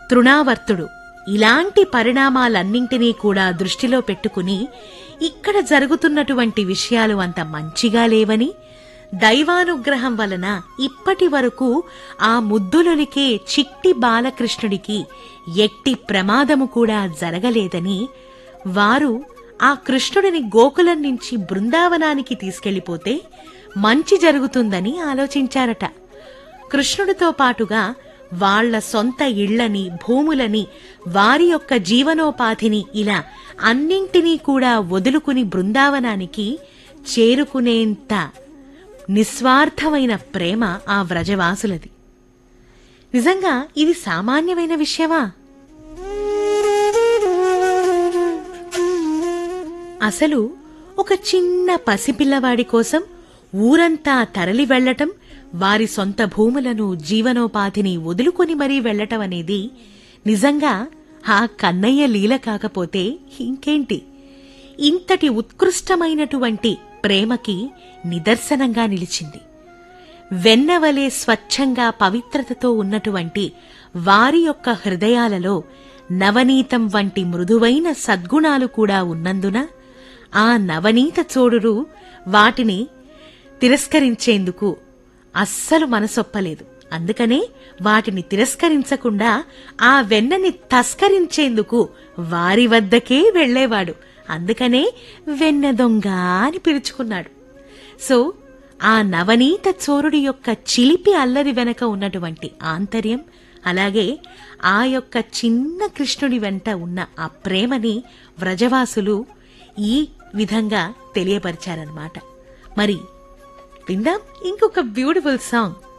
తృణావర్తుడు ఇలాంటి పరిణామాలన్నింటినీ కూడా దృష్టిలో పెట్టుకుని ఇక్కడ జరుగుతున్నటువంటి విషయాలు అంత మంచిగా లేవని దైవానుగ్రహం వలన ఇప్పటి వరకు ఆ ముద్దులొలికే చిట్టి బాలకృష్ణుడికి ఎట్టి ప్రమాదము కూడా జరగలేదని వారు ఆ కృష్ణుడిని గోకులం నుంచి బృందావనానికి తీసుకెళ్లిపోతే మంచి జరుగుతుందని ఆలోచించారట కృష్ణుడితో పాటుగా వాళ్ళ సొంత ఇళ్లని భూములని వారి యొక్క జీవనోపాధిని ఇలా అన్నింటినీ కూడా వదులుకుని బృందావనానికి చేరుకునేంత నిస్వార్థమైన ప్రేమ ఆ వ్రజవాసులది నిజంగా ఇది సామాన్యమైన విషయమా అసలు ఒక చిన్న పసిపిల్లవాడి కోసం ఊరంతా తరలి వెళ్లటం వారి సొంత భూములను జీవనోపాధిని వదులుకొని మరీ వెళ్లటం అనేది నిజంగా ఆ కన్నయ్య లీల కాకపోతే ఇంకేంటి ఇంతటి ఉత్కృష్టమైనటువంటి ప్రేమకి నిదర్శనంగా నిలిచింది వెన్నవలే స్వచ్ఛంగా పవిత్రతతో ఉన్నటువంటి వారి యొక్క హృదయాలలో నవనీతం వంటి మృదువైన సద్గుణాలు కూడా ఉన్నందున ఆ నవనీత చోడురు వాటిని తిరస్కరించేందుకు అస్సలు మనసొప్పలేదు అందుకనే వాటిని తిరస్కరించకుండా ఆ వెన్నని తస్కరించేందుకు వారి వద్దకే వెళ్లేవాడు అందుకనే వెన్న దొంగ అని పిలుచుకున్నాడు సో ఆ నవనీత చోరుడి యొక్క చిలిపి అల్లరి వెనక ఉన్నటువంటి ఆంతర్యం అలాగే ఆ యొక్క చిన్న కృష్ణుడి వెంట ఉన్న ఆ ప్రేమని వ్రజవాసులు ఈ విధంగా తెలియపరిచారనమాట మరి విందాం ఇంకొక బ్యూటిఫుల్ సాంగ్